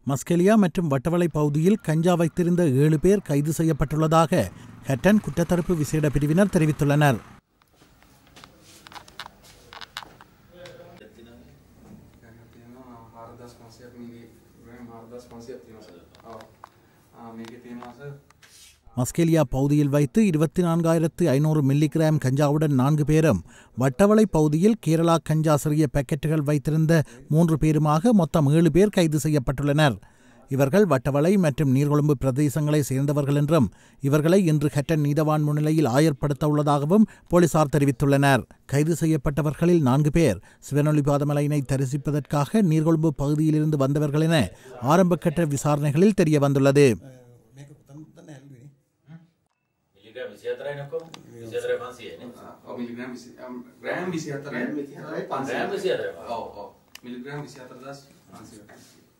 மஸ்கெலியா மற்றும் வட்டவளை பகுதியில் கஞ்சா வைத்திருந்த ஏழு பேர் கைது செய்யப்பட்டுள்ளதாக ஹட்டன் குற்றத்தடுப்பு விசேட பிரிவினர் தெரிவித்துள்ளனர் තියෙනවා හාරදස් පන්සියක් මිගේ ග්‍රම් හාරදස් පන්සියක් තියෙනවා සර්. ඔව්. ආ මේකේ තියෙනවා සර් மஸ்கெலியா பகுதியில் வைத்து இருபத்தி நான்காயிரத்து ஐநூறு மில்லிகிராம் கஞ்சாவுடன் நான்கு பேரும் வட்டவளை பகுதியில் கேரளா கஞ்சா சிறிய பாக்கெட்டுகள் வைத்திருந்த மூன்று பேருமாக மொத்தம் ஏழு பேர் கைது செய்யப்பட்டுள்ளனர் இவர்கள் வட்டவளை மற்றும் நீர்கொழும்பு பிரதேசங்களை சேர்ந்தவர்கள் என்றும் இவர்களை இன்று ஹட்டன் நீதவான் முன்னிலையில் ஆயர்படுத்த உள்ளதாகவும் போலீசார் தெரிவித்துள்ளனர் கைது செய்யப்பட்டவர்களில் நான்கு பேர் சிவனொளிபாதமலையினை தரிசிப்பதற்காக நீர்கொழும்பு பகுதியிலிருந்து வந்தவர்கள் என ஆரம்பகட்ட விசாரணைகளில் தெரிய வந்துள்ளது මිලිග්‍රෑම් 24යි නකෝ 24යි 500 නේ ඔව් මිලිග්‍රෑම් 20 ග්‍රෑම් 24යි ග්‍රෑම් 24යි. ඔව් ඔව් මිලිග්‍රෑම් 24500